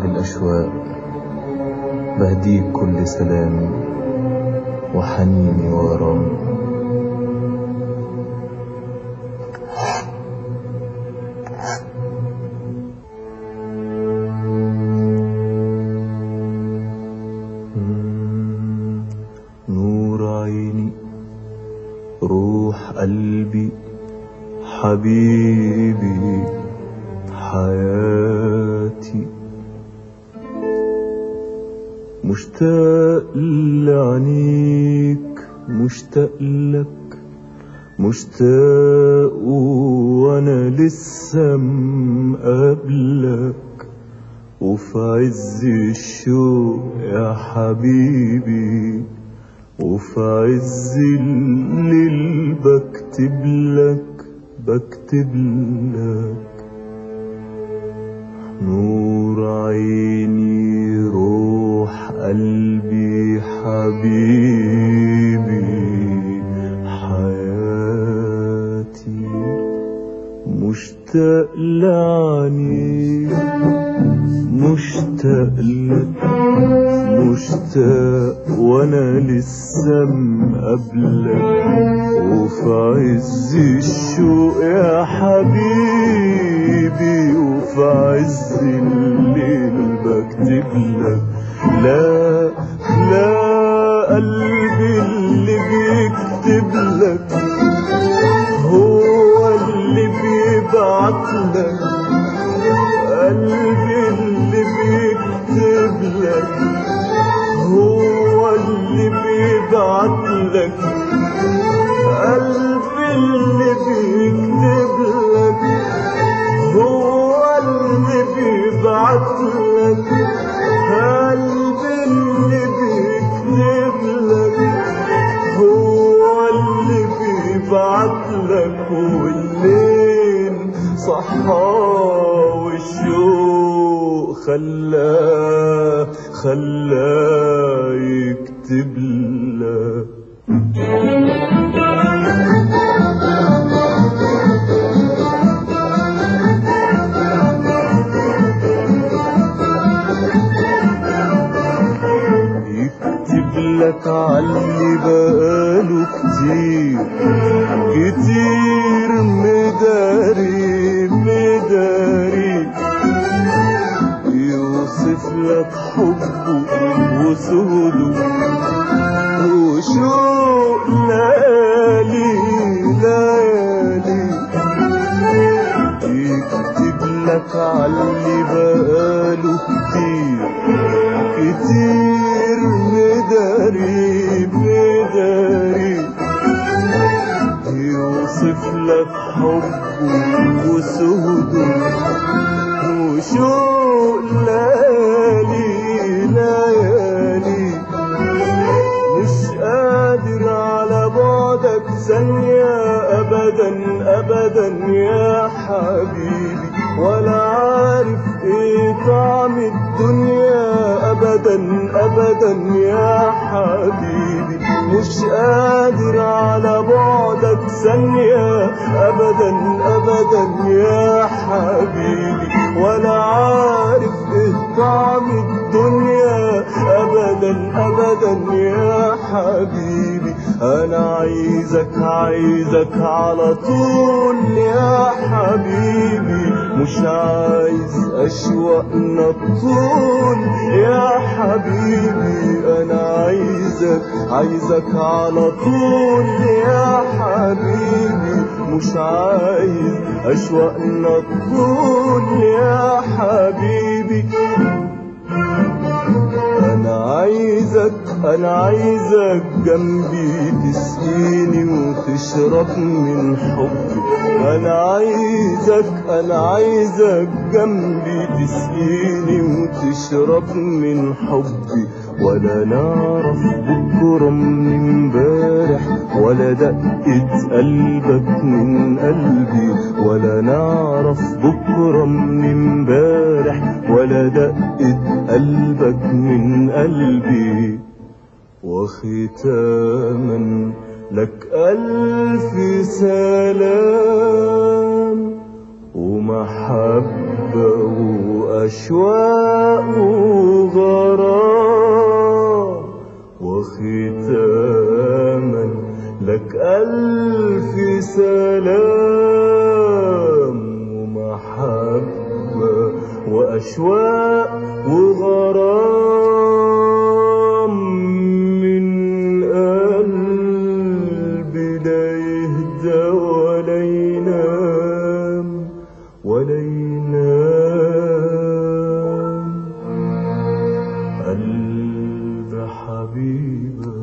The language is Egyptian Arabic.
بعد الأشواق بهديك كل سلامي وحنيني وغرامي مم، نور عيني روح قلبي حبيبي حياتي مشتاق لعينيك مشتاق لك مشتاق وانا لسه مقابلك وفي عز الشوق يا حبيبي وفي عز الليل بكتب لك بكتب لك نور عيني روح قلبي حبيبي حياتي مشتاق لعنيك مشتاق لك مشتاق وانا لسه مقابلك وفي عز الشوق يا حبيبي وفي عز الليل بكتب لك لا لا قلبي اللي بيكتب لك هو اللي بيبعت لك قلبي اللي بيكتب لك هو اللي بيبعت لك قلبي اللي بيكتب لك هو اللي بيبعت لك قلبي اللي بيكتب لك هو اللي بيبعت لك والليل صحى والشوق خلاه خلاه يكتب لك يكتب لك عاللي بقاله كتير كتير مداري مداري يوصف لك حبه وسهوله وشوق ليالي ليالي يكتب لك عاللي بقاله كتير كتير مداري مداري يوصف لك حبه وسهوده وشوق ليالي ليالي مش قادر على بعدك ثانية أبدا أبدا يا حبيبي ولا عارف ايه طعم الدنيا أبدا أبدا يا حبيبي مش قادر على بعدك ثانية أبدا أبدا يا حبيبي ولا عارف ايه طعم الدنيا أبدا أبدا يا حبيبي أنا عايزك عايزك على طول يا حبيبي مش عايز أشواقنا طول يا حبيبي أنا عايزك عايزك على طول يا حبيبي مش عايز أشواقنا طول يا حبيبي أنا عايزك أنا عايزك جنبي تسقيني وتشرب من حبي أنا عايزك أنا عايزك جنبي تسقيني وتشرب من حبي ولا نعرف بكرة من امبارح ولا دقة قلبك من قلبي ولا نعرف بكرة من امبارح ولا دقة قلبك من قلبي وختاما لك ألف سلام ومحبة وأشواق وغرام وختاما لك ألف سلام ومحبة وأشواق وغرام من قلب لا يهدى ولا ينام ولا ينام قلب حبيبك